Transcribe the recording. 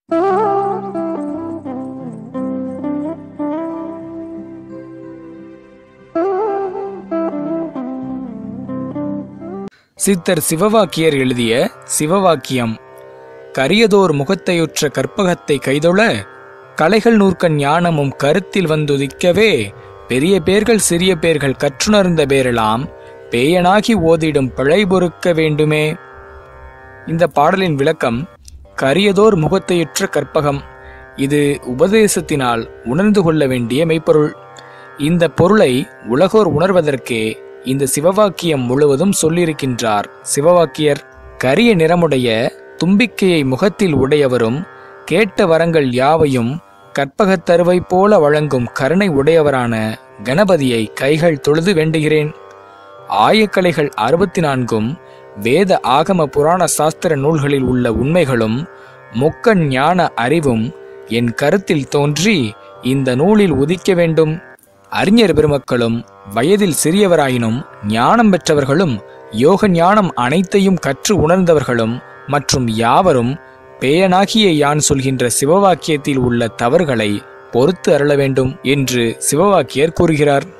சித்தர் சிவவாக்கியர் எழுதிய சிவவாக்கியம் கரியதோர் முகத்தையுற்ற கற்பகத்தை கைதொழ கலைகள் நூற்க ஞானமும் கருத்தில் வந்துதிக்கவே பெரிய பேர்கள் சிறிய பேர்கள் கற்றுணர்ந்த பேரெல்லாம் பேயனாகி ஓதிடும் பிழை பொறுக்க வேண்டுமே இந்த பாடலின் விளக்கம் கரியதோர் முகத்தையுற்ற கற்பகம் இது உபதேசத்தினால் உணர்ந்து கொள்ள வேண்டிய மெய்ப்பொருள் இந்த பொருளை உலகோர் உணர்வதற்கே இந்த சிவவாக்கியம் முழுவதும் சொல்லியிருக்கின்றார் சிவவாக்கியர் கரிய நிறமுடைய தும்பிக்கையை முகத்தில் உடையவரும் கேட்ட வரங்கள் யாவையும் கற்பகத் தருவை போல வழங்கும் கருணை உடையவரான கணபதியை கைகள் தொழுது வேண்டுகிறேன் ஆயக்கலைகள் அறுபத்தி நான்கும் வேத ஆகம புராண சாஸ்திர நூல்களில் உள்ள உண்மைகளும் முக்கண் ஞான அறிவும் என் கருத்தில் தோன்றி இந்த நூலில் உதிக்க வேண்டும் அறிஞர் பெருமக்களும் வயதில் சிறியவராயினும் ஞானம் பெற்றவர்களும் யோக ஞானம் அனைத்தையும் கற்று உணர்ந்தவர்களும் மற்றும் யாவரும் பேயனாகிய யான் சொல்கின்ற சிவவாக்கியத்தில் உள்ள தவறுகளை பொறுத்து அருள வேண்டும் என்று சிவவாக்கியர் கூறுகிறார்